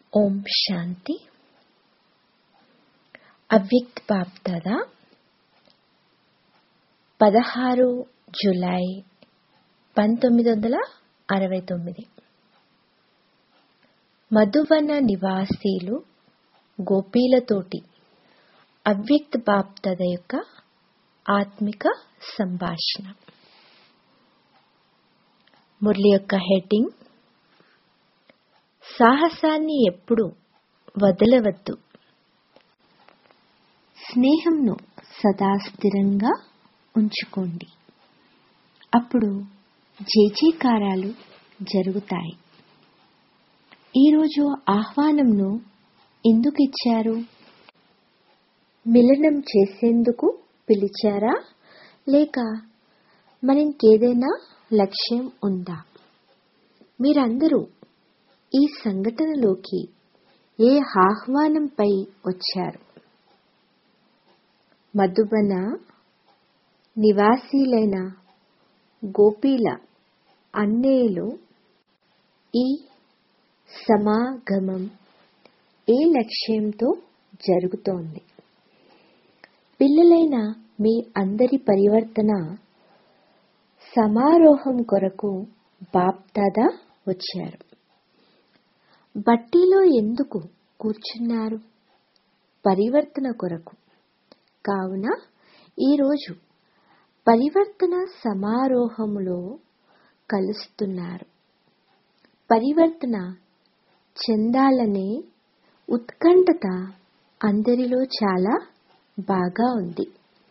ఓం శాంతి అవ్యక్త్ బాప్దాద పదహారు జులై పంతొమ్మిది వందల అరవై తొమ్మిది మధువన నివాసీలు గోపీలతోటి అవ్యక్త్ బాప్దాద యొక్క ఆత్మిక సంభాషణ మురళి యొక్క హెడ్డింగ్ సాహసాన్ని ఎప్పుడు వదలవద్దు స్నేహంను సదా స్థిరంగా ఉంచుకోండి అప్పుడు జేజేకారాలు జరుగుతాయి ఈరోజు ఆహ్వానంను ఎందుకు ఇచ్చారు మిలనం చేసేందుకు పిలిచారా లేక మరింకేదైనా లక్ష్యం ఉందా మీరందరూ ఈ సంఘటనలోకి ఏ ఆహ్వానంపై వచ్చారు మధుబన నివాసీలైన గోపీల అన్నేలు ఈ సమాగమం ఏ లక్ష్యంతో జరుగుతోంది పిల్లలైన మీ అందరి పరివర్తన సమారోహం కొరకు బాప్దాదా వచ్చారు బట్టీలో ఎందుకు కూర్చున్నారు పరివర్తన కొరకు కావున ఈరోజు పరివర్తన సమారోహములో కలుస్తున్నారు పరివర్తన చెందాలనే ఉత్కంఠత అందరిలో చాలా బాగా ఉంది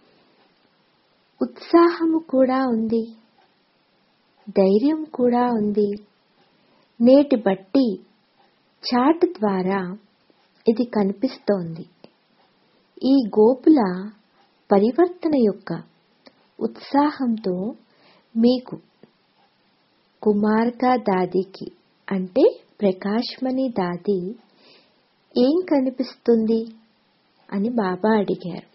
ఉత్సాహము కూడా ఉంది ధైర్యం కూడా ఉంది నేటి బట్టి చాట్ ద్వారా ఇది కనిపిస్తోంది ఈ గోపుల పరివర్తన యొక్క ఉత్సాహంతో మీకు కుమార్కా దాదికి అంటే ప్రకాశ్మణి దాది ఏం కనిపిస్తుంది అని బాబా అడిగారు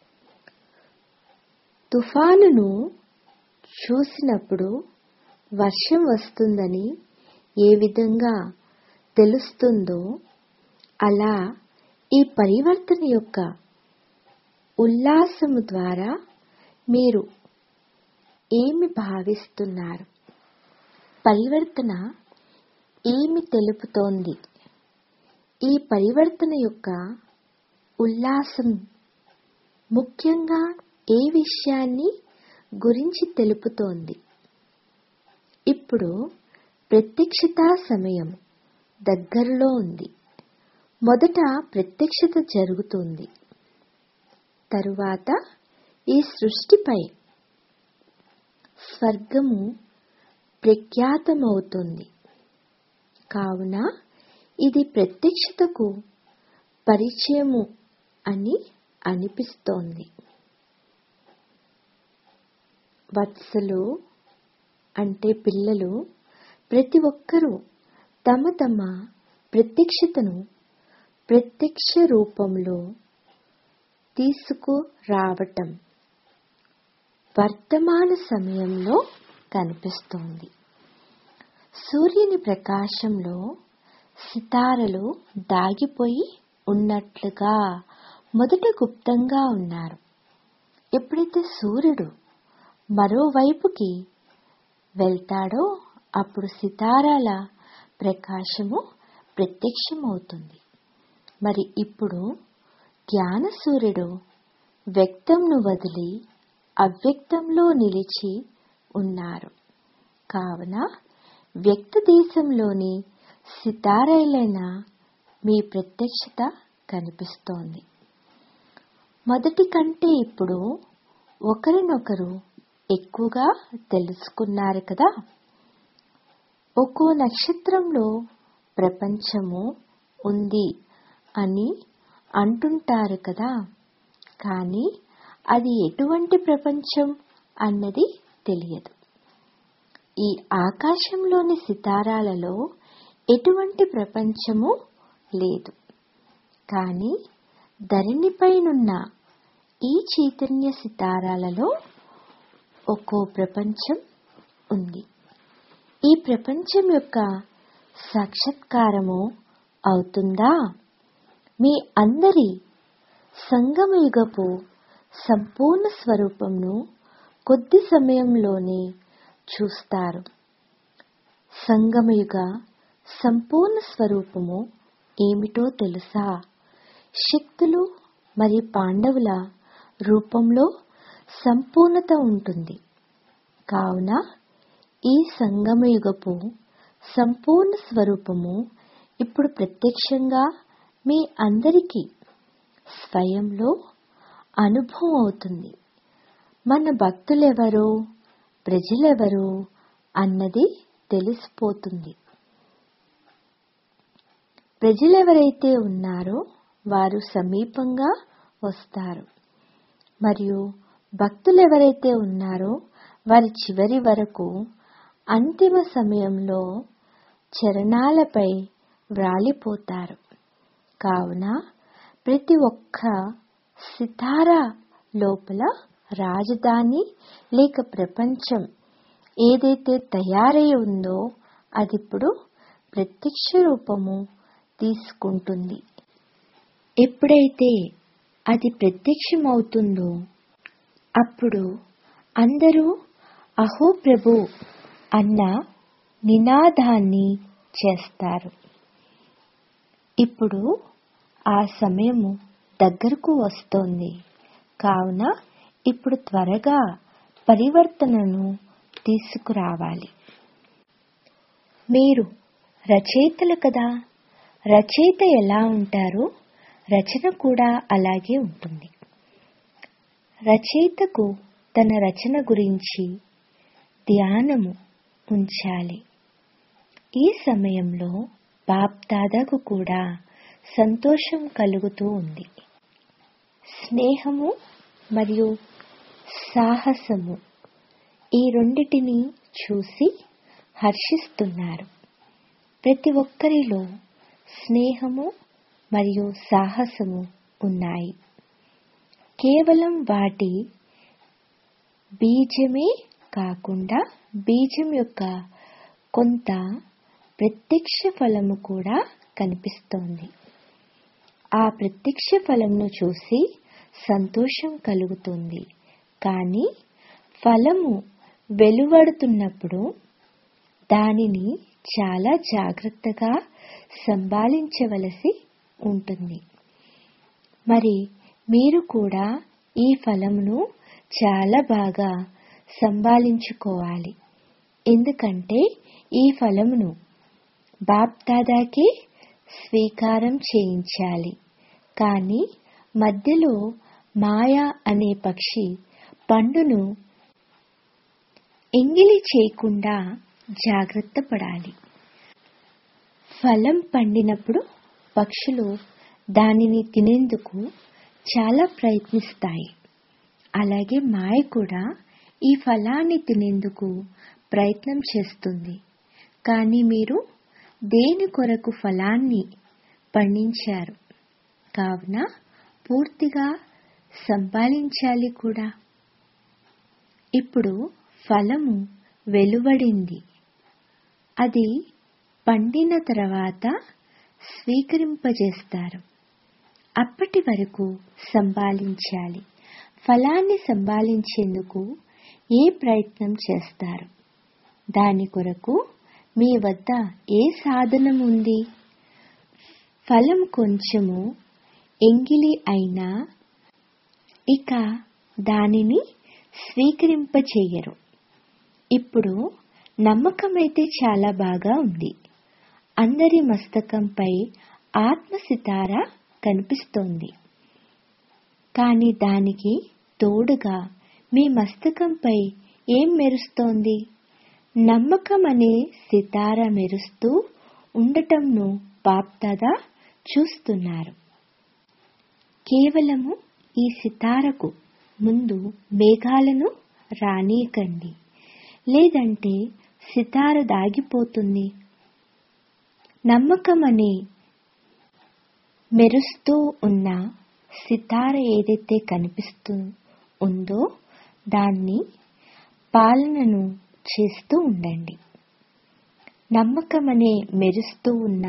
తుఫానును చూసినప్పుడు వర్షం వస్తుందని ఏ విధంగా తెలుస్తుందో అలా ఈ పరివర్తన యొక్క ఉల్లాసము ద్వారా మీరు ఏమి భావిస్తున్నారు పరివర్తన ఏమి తెలుపుతోంది ఈ పరివర్తన యొక్క ఉల్లాసం ముఖ్యంగా ఏ విషయాన్ని గురించి తెలుపుతోంది ఇప్పుడు ప్రత్యక్షత సమయం దగ్గరలో ఉంది మొదట ప్రత్యక్షత జరుగుతుంది తరువాత ఈ సృష్టిపై స్వర్గము ప్రఖ్యాతమవుతుంది కావున ఇది ప్రత్యక్షతకు పరిచయము అని అనిపిస్తోంది వత్సలు అంటే పిల్లలు ప్రతి ఒక్కరూ తమ తమ ప్రత్యక్షతను ప్రత్యక్ష రూపంలో తీసుకురావటం వర్తమాన సమయంలో కనిపిస్తోంది సూర్యుని ప్రకాశంలో సితారలు దాగిపోయి ఉన్నట్లుగా మొదట గుప్తంగా ఉన్నారు ఎప్పుడైతే సూర్యుడు మరోవైపుకి వెళ్తాడో అప్పుడు సితారాల ప్రకాశము ప్రత్యక్షమవుతుంది మరి ఇప్పుడు జ్ఞాన సూర్యుడు వ్యక్తంను వదిలి అవ్యక్తంలో నిలిచి ఉన్నారు కావున వ్యక్త దేశంలోని సితారైలైన మీ ప్రత్యక్షత కనిపిస్తోంది మొదటి కంటే ఇప్పుడు ఒకరినొకరు ఎక్కువగా తెలుసుకున్నారు కదా ఒక్కో నక్షత్రంలో ప్రపంచము ఉంది అని అంటుంటారు కదా కానీ అది ఎటువంటి ప్రపంచం అన్నది తెలియదు ఈ ఆకాశంలోని సితారాలలో ఎటువంటి ప్రపంచము లేదు కానీ ధరణిపైనున్న ఈ చైతన్య సితారాలలో ఒక్కో ప్రపంచం ఉంది ఈ ప్రపంచం యొక్క సాక్షాత్కారము అవుతుందా మీ అందరి సంగమయుగపు సంపూర్ణ స్వరూపంను కొద్ది సమయంలోనే చూస్తారు సంగమయుగ సంపూర్ణ స్వరూపము ఏమిటో తెలుసా శక్తులు మరియు పాండవుల రూపంలో సంపూర్ణత ఉంటుంది కావున ఈ సంగమయుగపు సంపూర్ణ స్వరూపము ఇప్పుడు ప్రత్యక్షంగా మీ అందరికీ స్వయంలో అనుభవం అవుతుంది మన భక్తులెవరో ప్రజలెవరో అన్నది తెలిసిపోతుంది ప్రజలెవరైతే ఉన్నారో వారు సమీపంగా వస్తారు మరియు భక్తులెవరైతే ఉన్నారో వారి చివరి వరకు అంతిమ సమయంలో చరణాలపై వ్రాలిపోతారు కావున ప్రతి ఒక్క సితారా లోపల రాజధాని లేక ప్రపంచం ఏదైతే తయారై ఉందో అదిప్పుడు ప్రత్యక్ష రూపము తీసుకుంటుంది ఎప్పుడైతే అది ప్రత్యక్షమవుతుందో అప్పుడు అందరూ అహో ప్రభు అన్న నినాదాన్ని చేస్తారు ఇప్పుడు ఆ సమయము దగ్గరకు వస్తోంది కావున ఇప్పుడు త్వరగా పరివర్తనను తీసుకురావాలి మీరు రచయితలు కదా రచయిత ఎలా ఉంటారో రచన కూడా అలాగే ఉంటుంది రచయితకు తన రచన గురించి ధ్యానము ఉంచాలి ఈ సమయంలో బాప్ దాదాకు కూడా సంతోషం కలుగుతూ ఉంది స్నేహము మరియు సాహసము ఈ రెండిటిని చూసి హర్షిస్తున్నారు ప్రతి ఒక్కరిలో స్నేహము మరియు సాహసము ఉన్నాయి కేవలం వాటి బీజమే కాకుండా బీజం యొక్క కొంత ప్రత్యక్ష ఫలము కూడా కనిపిస్తోంది ఆ ప్రత్యక్ష ఫలంను చూసి సంతోషం కలుగుతుంది కానీ ఫలము వెలువడుతున్నప్పుడు దానిని చాలా జాగ్రత్తగా సంభాళించవలసి ఉంటుంది మరి మీరు కూడా ఈ ఫలమును చాలా బాగా సంభాళించుకోవాలి ఎందుకంటే ఈ ఫలమును బాప్దాదాకే స్వీకారం చేయించాలి కానీ మధ్యలో మాయా అనే పక్షి పండును ఎంగిలి చేయకుండా జాగ్రత్త పడాలి ఫలం పండినప్పుడు పక్షులు దానిని తినేందుకు చాలా ప్రయత్నిస్తాయి అలాగే మాయ కూడా ఈ ఫలాన్ని తినేందుకు ప్రయత్నం చేస్తుంది కానీ మీరు దేని కొరకు ఫలాన్ని పండించారు కావున పూర్తిగా సంపాదించాలి కూడా ఇప్పుడు ఫలము వెలువడింది అది పండిన తర్వాత స్వీకరింపజేస్తారు అప్పటి వరకు సంభాళించాలి ఫలాన్ని సంభాళించేందుకు ఏ ప్రయత్నం చేస్తారు దాని కొరకు మీ వద్ద ఏ సాధనం ఉంది ఫలం కొంచెము ఎంగిలి అయినా ఇక దానిని స్వీకరింపచేయరు ఇప్పుడు నమ్మకమైతే చాలా బాగా ఉంది అందరి మస్తకంపై ఆత్మసితార కనిపిస్తోంది కానీ దానికి తోడుగా మీ మస్తకంపై ఏం మెరుస్తోంది నమ్మకం అనే సితార మెరుస్తూ ఉండటంను బాప్దాదా చూస్తున్నారు కేవలము ఈ సితారకు ముందు మేఘాలను రానీయకండి లేదంటే సితార దాగిపోతుంది నమ్మకం అనే మెరుస్తూ ఉన్న సితార ఏదైతే కనిపిస్తూ ఉందో దాన్ని పాలనను చేస్తూ ఉండండి నమ్మకం అనే మెరుస్తూ ఉన్న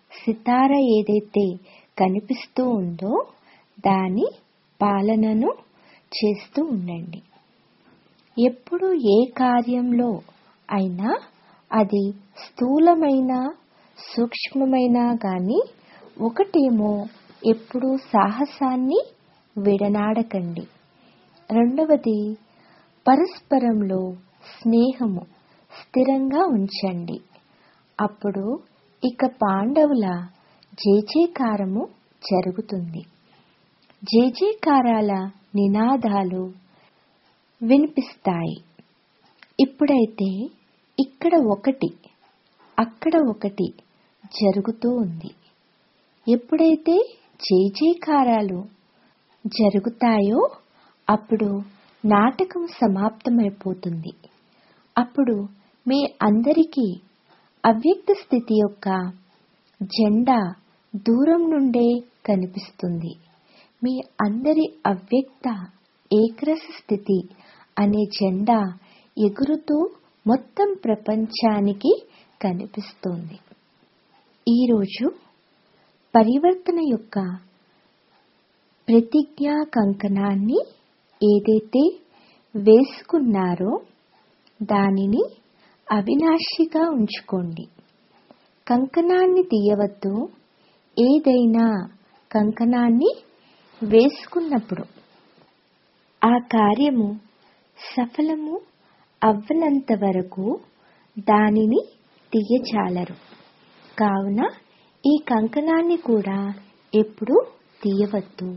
సితార ఏదైతే కనిపిస్తూ ఉందో దాని పాలనను చేస్తూ ఉండండి ఎప్పుడు ఏ కార్యంలో అయినా అది స్థూలమైన సూక్ష్మమైన గాని ఒకటేమో ఎప్పుడూ సాహసాన్ని విడనాడకండి రెండవది పరస్పరంలో స్నేహము స్థిరంగా ఉంచండి అప్పుడు ఇక పాండవుల జేజేకారము జరుగుతుంది జేజేకారాల నినాదాలు వినిపిస్తాయి ఇప్పుడైతే ఇక్కడ ఒకటి అక్కడ ఒకటి జరుగుతూ ఉంది ఎప్పుడైతే జేజేకారాలు జరుగుతాయో అప్పుడు నాటకం సమాప్తమైపోతుంది అప్పుడు మీ అందరికీ అవ్యక్త స్థితి యొక్క జెండా దూరం నుండే కనిపిస్తుంది మీ అందరి అవ్యక్త ఏకరస స్థితి అనే జెండా ఎగురుతూ మొత్తం ప్రపంచానికి కనిపిస్తుంది ఈరోజు పరివర్తన యొక్క ప్రతిజ్ఞా కంకణాన్ని ఏదైతే వేసుకున్నారో దానిని అవినాశిగా ఉంచుకోండి కంకణాన్ని తీయవద్దు ఏదైనా కంకణాన్ని వేసుకున్నప్పుడు ఆ కార్యము సఫలము అవ్వనంత వరకు దానిని తీయచాలరు కావున ఈ కంకణాన్ని కూడా ఎప్పుడు తీయవద్దు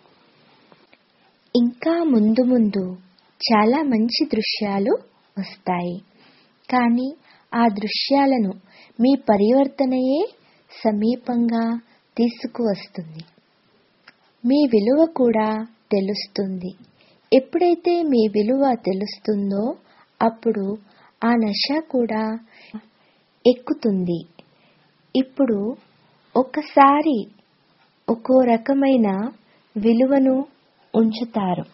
ఇంకా ముందు ముందు చాలా మంచి దృశ్యాలు వస్తాయి కానీ ఆ దృశ్యాలను మీ పరివర్తనయే సమీపంగా తీసుకువస్తుంది మీ విలువ కూడా తెలుస్తుంది ఎప్పుడైతే మీ విలువ తెలుస్తుందో అప్పుడు ఆ నశ కూడా ఎక్కుతుంది ఇప్పుడు ఒకసారి ఒక్కో రకమైన విలువను ఉంచుతారు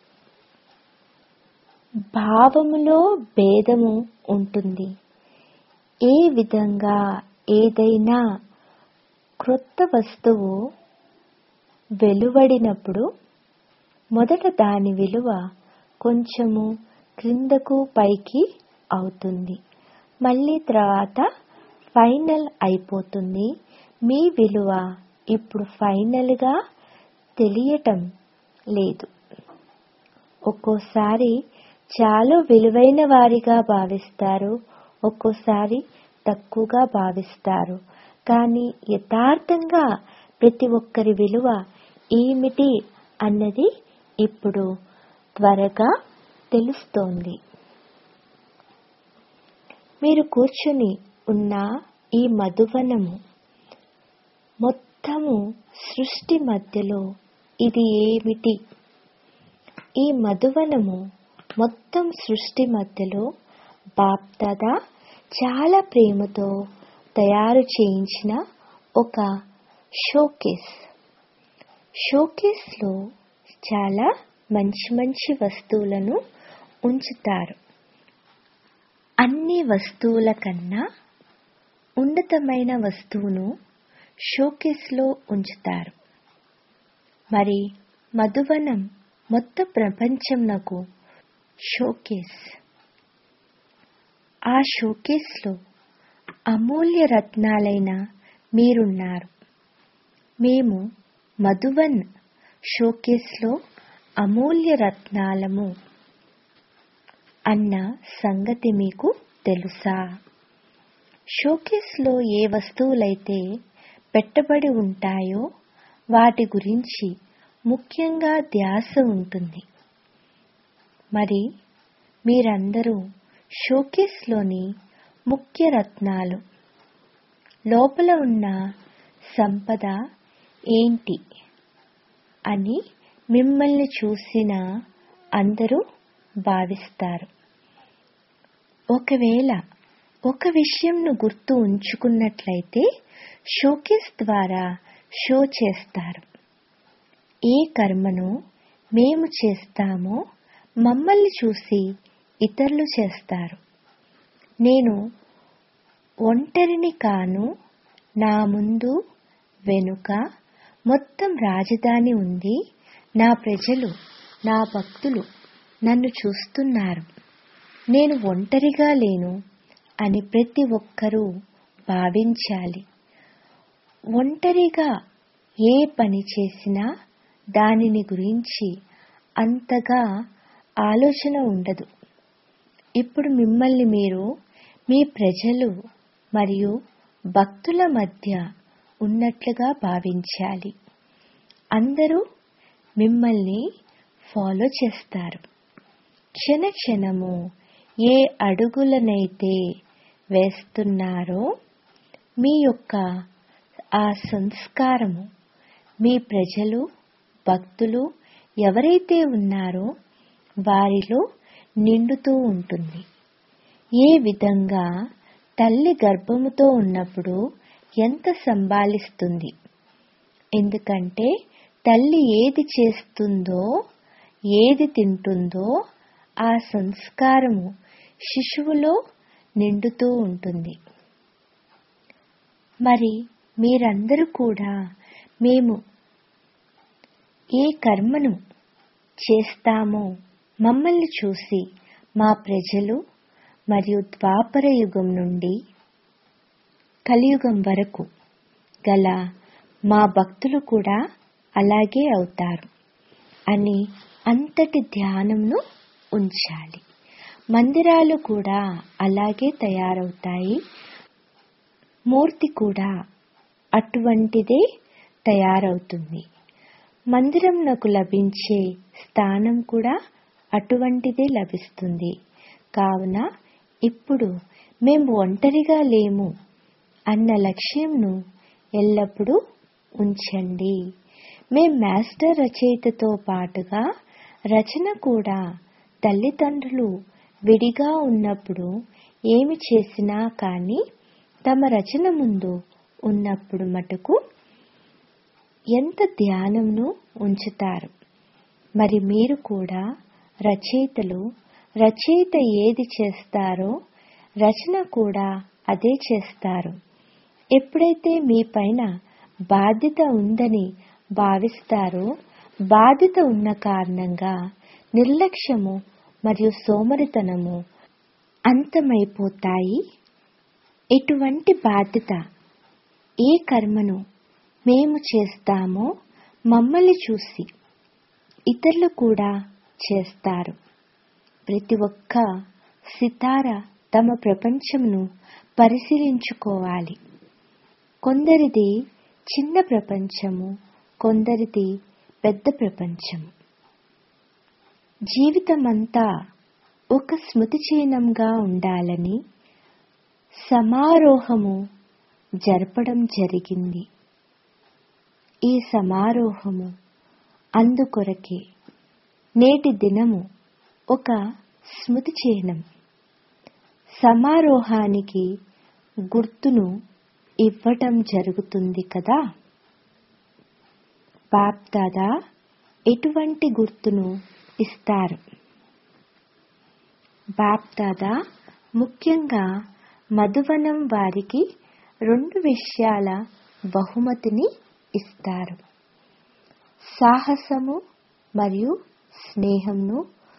భావములో భేదము ఉంటుంది ఏ విధంగా ఏదైనా క్రొత్త వస్తువు వెలువడినప్పుడు మొదట దాని విలువ కొంచెము క్రిందకు పైకి అవుతుంది మళ్ళీ తర్వాత ఫైనల్ అయిపోతుంది మీ విలువ ఇప్పుడు ఫైనల్గా తెలియటం లేదు ఒక్కోసారి చాలా విలువైన వారిగా భావిస్తారు ఒక్కోసారి తక్కువగా భావిస్తారు కానీ యథార్థంగా ప్రతి ఒక్కరి విలువ ఏమిటి అన్నది ఇప్పుడు త్వరగా తెలుస్తోంది మీరు కూర్చుని ఉన్న ఈ మధువనము మొత్తము సృష్టి మధ్యలో ఇది ఏమిటి ఈ మధువనము మొత్తం సృష్టి మధ్యలో బాప్దాదా చాలా ప్రేమతో తయారు చేయించిన ఒక షోకేస్ షోకేస్లో చాలా మంచి మంచి వస్తువులను ఉంచుతారు అన్ని వస్తువుల కన్నా ఉన్నతమైన వస్తువును షోకేస్లో ఉంచుతారు మరి మధువనం మొత్తం ప్రపంచంనకు షోకేస్ ఆ షోకేస్లో అమూల్య రత్నాలైన మీరున్నారు మేము మధువన్ షోకేస్లో అమూల్య రత్నాలము అన్న సంగతి మీకు తెలుసా షోకేస్లో ఏ వస్తువులైతే పెట్టబడి ఉంటాయో వాటి గురించి ముఖ్యంగా ధ్యాస ఉంటుంది మరి మీరందరూ షోకేస్లోని ముఖ్య రత్నాలు లోపల ఉన్న సంపద ఏంటి అని మిమ్మల్ని చూసిన అందరూ భావిస్తారు ఒకవేళ ఒక విషయంను గుర్తు ఉంచుకున్నట్లయితే షోకేస్ ద్వారా షో చేస్తారు ఏ కర్మను మేము చేస్తామో మమ్మల్ని చూసి ఇతరులు చేస్తారు నేను ఒంటరిని కాను నా ముందు వెనుక మొత్తం రాజధాని ఉంది నా ప్రజలు నా భక్తులు నన్ను చూస్తున్నారు నేను ఒంటరిగా లేను అని ప్రతి ఒక్కరూ భావించాలి ఒంటరిగా ఏ పని చేసినా దానిని గురించి అంతగా ఆలోచన ఉండదు ఇప్పుడు మిమ్మల్ని మీరు మీ ప్రజలు మరియు భక్తుల మధ్య ఉన్నట్లుగా భావించాలి అందరూ మిమ్మల్ని ఫాలో చేస్తారు క్షణ క్షణము ఏ అడుగులనైతే వేస్తున్నారో మీ యొక్క ఆ సంస్కారము మీ ప్రజలు భక్తులు ఎవరైతే ఉన్నారో వారిలో నిండుతూ ఉంటుంది ఏ విధంగా తల్లి గర్భముతో ఉన్నప్పుడు ఎంత సంభాలిస్తుంది ఎందుకంటే తల్లి ఏది చేస్తుందో ఏది తింటుందో ఆ సంస్కారము శిశువులో నిండుతూ ఉంటుంది మరి మీరందరూ కూడా మేము ఏ కర్మను చేస్తామో మమ్మల్ని చూసి మా ప్రజలు మరియు ద్వాపర యుగం నుండి కలియుగం వరకు గల మా భక్తులు కూడా అలాగే అవుతారు అని అంతటి ధ్యానంను ఉంచాలి మందిరాలు కూడా అలాగే తయారవుతాయి మూర్తి కూడా అటువంటిదే తయారవుతుంది మందిరం నాకు లభించే స్థానం కూడా అటువంటిదే లభిస్తుంది కావున ఇప్పుడు మేము ఒంటరిగా లేము అన్న లక్ష్యంను ఎల్లప్పుడూ ఉంచండి మేం మాస్టర్ రచయితతో పాటుగా రచన కూడా తల్లిదండ్రులు విడిగా ఉన్నప్పుడు ఏమి చేసినా కానీ తమ రచన ముందు ఉన్నప్పుడు మటుకు ఎంత ధ్యానంను ఉంచుతారు మరి మీరు కూడా రచయితలు రచయిత ఏది చేస్తారో రచన కూడా అదే చేస్తారు ఎప్పుడైతే మీ పైన బాధ్యత ఉందని భావిస్తారో బాధ్యత ఉన్న కారణంగా నిర్లక్ష్యము మరియు సోమరితనము అంతమైపోతాయి ఎటువంటి బాధ్యత ఏ కర్మను మేము చేస్తామో మమ్మల్ని చూసి ఇతరులు కూడా చేస్తారు ప్రతి ఒక్క సితార తమ ప్రపంచమును పరిశీలించుకోవాలి కొందరిది చిన్న ప్రపంచము కొందరిది పెద్ద ప్రపంచము జీవితమంతా ఒక స్మృతి చిహ్నంగా ఉండాలని సమారోహము జరపడం జరిగింది ఈ సమారోహము అందుకొరకే నేటి దినము ఒక స్మృతి చిహ్నం సమారోహానికి గుర్తును ఇవ్వటం జరుగుతుంది కదా బాప్దాదా ఎటువంటి గుర్తును ఇస్తారు బాప్దాదా ముఖ్యంగా మధువనం వారికి రెండు విషయాల బహుమతిని ఇస్తారు సాహసము మరియు స్నేహంను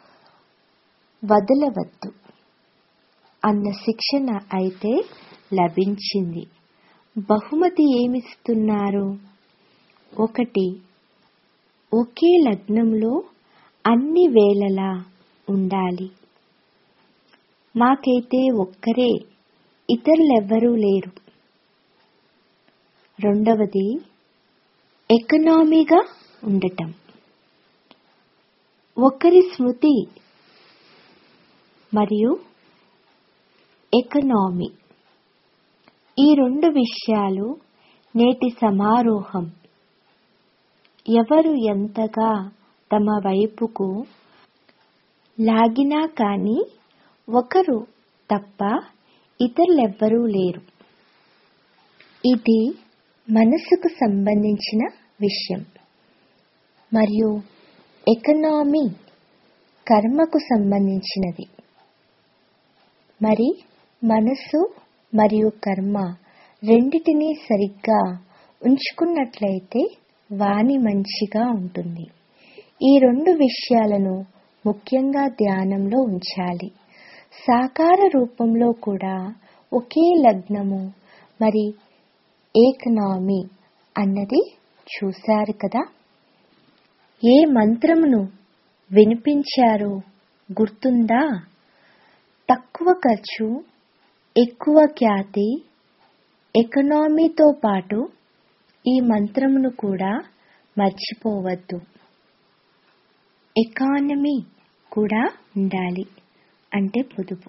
వదలవద్దు అన్న శిక్షణ అయితే లభించింది బహుమతి ఏమిస్తున్నారు ఒకటి ఒకే లగ్నంలో అన్ని వేళలా ఉండాలి మాకైతే ఒక్కరే ఇతరులెవ్వరూ లేరు రెండవది ఎకనామీగా ఉండటం ఒకరి స్మృతి మరియు ఎకనామీ ఈ రెండు విషయాలు నేటి సమారోహం ఎవరు ఎంతగా తమ వైపుకు లాగినా కానీ ఒకరు తప్ప ఇతరులెవ్వరూ లేరు ఇది మనసుకు సంబంధించిన విషయం మరియు ఎకనామీ కర్మకు సంబంధించినది మరి మనసు మరియు కర్మ రెండిటిని సరిగ్గా ఉంచుకున్నట్లయితే వాణి మంచిగా ఉంటుంది ఈ రెండు విషయాలను ముఖ్యంగా ధ్యానంలో ఉంచాలి సాకార రూపంలో కూడా ఒకే లగ్నము మరి ఏకనామి అన్నది చూశారు కదా ఏ మంత్రమును వినిపించారో గుర్తుందా తక్కువ ఖర్చు ఎక్కువ ఖ్యాతి ఎకనామీతో పాటు ఈ మంత్రమును కూడా మర్చిపోవద్దు ఎకానమీ కూడా ఉండాలి అంటే పొదుపు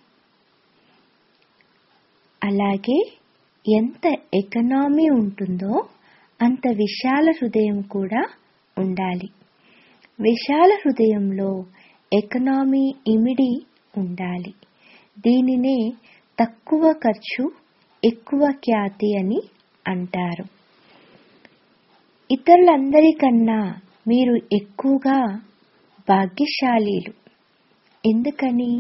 అలాగే ఎంత ఎకనామీ ఉంటుందో అంత విశాల హృదయం కూడా ఉండాలి విశాల హృదయంలో ఎకనామీ ఇమిడి ఉండాలి దీనినే తక్కువ ఖర్చు ఎక్కువ ఖ్యాతి అని అంటారు ఇతరులందరికన్నా మీరు ఎక్కువగా భాగ్యశాలీలు ఎందుకని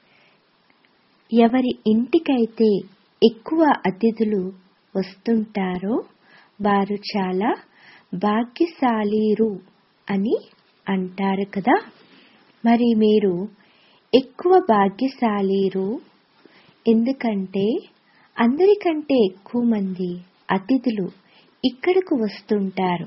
ఎవరి ఇంటికైతే ఎక్కువ అతిథులు వస్తుంటారో వారు చాలా భాగ్యశాలీరు అని అంటారు కదా మరి మీరు ఎక్కువ భాగ్యశాలీరు ఎందుకంటే అందరికంటే ఎక్కువ మంది అతిథులు ఇక్కడకు వస్తుంటారు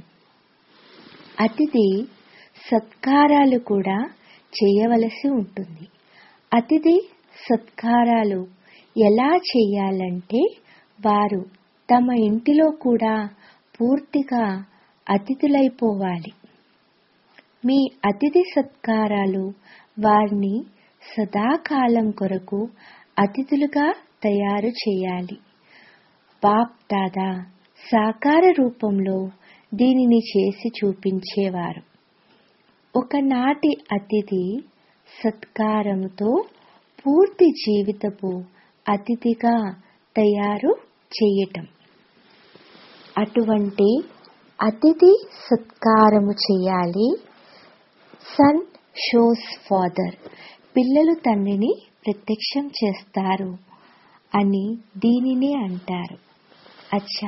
అతిథి సత్కారాలు కూడా చేయవలసి ఉంటుంది అతిథి సత్కారాలు ఎలా చేయాలంటే వారు తమ ఇంటిలో కూడా పూర్తిగా అతిథులైపోవాలి మీ అతిథి సత్కారాలు వారిని సదాకాలం కొరకు అతిథులుగా తయారు చేయాలి బాప్ దాదా సాకార రూపంలో దీనిని చేసి చూపించేవారు ఒకనాటి అతిథి సత్కారంతో పూర్తి జీవితపు అతిథిగా తయారు చేయటం అటువంటి అతిథి సత్కారము చేయాలి సన్ షోస్ ఫాదర్ పిల్లలు తండ్రిని ప్రత్యక్షం చేస్తారు అని దీనినే అంటారు అచ్చా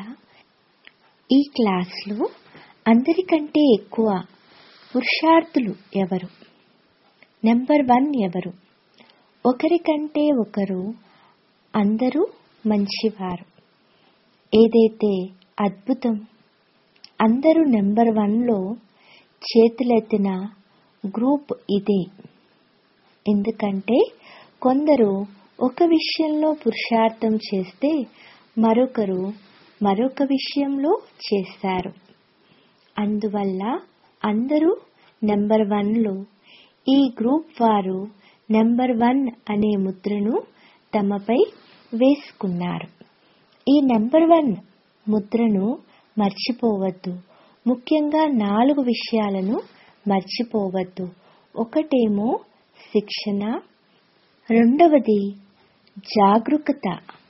ఈ క్లాస్లో అందరికంటే ఎక్కువ పురుషార్థులు ఎవరు నెంబర్ వన్ ఎవరు ఒకరికంటే ఒకరు అందరూ మంచివారు ఏదైతే అద్భుతం అందరూ నెంబర్ వన్లో చేతులెత్తిన గ్రూప్ ఇదే ఎందుకంటే కొందరు ఒక విషయంలో పురుషార్థం చేస్తే మరొకరు మరొక విషయంలో చేస్తారు అందువల్ల అందరూ నెంబర్ వన్లో ఈ గ్రూప్ వారు నెంబర్ వన్ అనే ముద్రను తమపై వేసుకున్నారు ఈ నెంబర్ వన్ ముద్రను మర్చిపోవద్దు ముఖ్యంగా నాలుగు విషయాలను మర్చిపోవద్దు ఒకటేమో శిక్షణ రెండవది జాగరూకత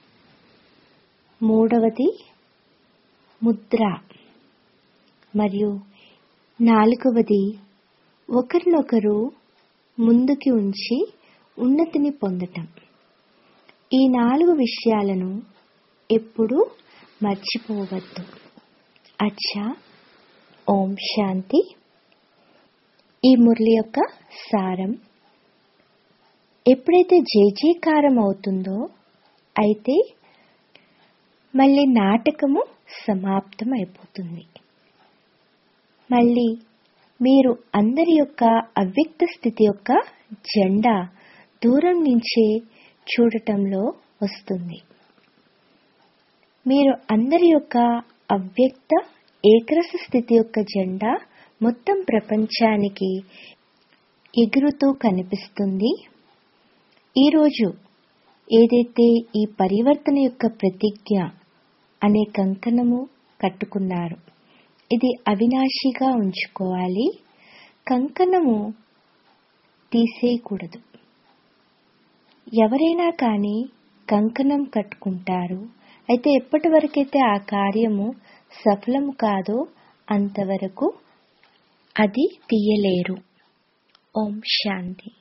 మూడవది ముద్ర మరియు నాలుగవది ఒకరినొకరు ముందుకి ఉంచి ఉన్నతిని పొందటం ఈ నాలుగు విషయాలను ఎప్పుడూ మర్చిపోవద్దు అచ్చా ఓం శాంతి ఈ మురళి యొక్క సారం ఎప్పుడైతే జయజయకారం అవుతుందో అయితే మళ్ళీ నాటకము సమాప్తం అయిపోతుంది మళ్ళీ మీరు అందరి యొక్క అవ్యక్త స్థితి యొక్క జెండా దూరం నుంచే చూడటంలో వస్తుంది మీరు అందరి యొక్క అవ్యక్త ఏకరస స్థితి యొక్క జెండా మొత్తం ప్రపంచానికి ఎగురుతూ కనిపిస్తుంది ఈరోజు ఏదైతే ఈ పరివర్తన యొక్క ప్రతిజ్ఞ అనే కంకణము కట్టుకున్నారు ఇది అవినాశిగా ఉంచుకోవాలి కంకణము తీసేయకూడదు ఎవరైనా కానీ కంకణం కట్టుకుంటారు అయితే ఎప్పటి వరకైతే ఆ కార్యము సఫలం కాదో అంతవరకు అది తీయలేరు ఓం శాంతి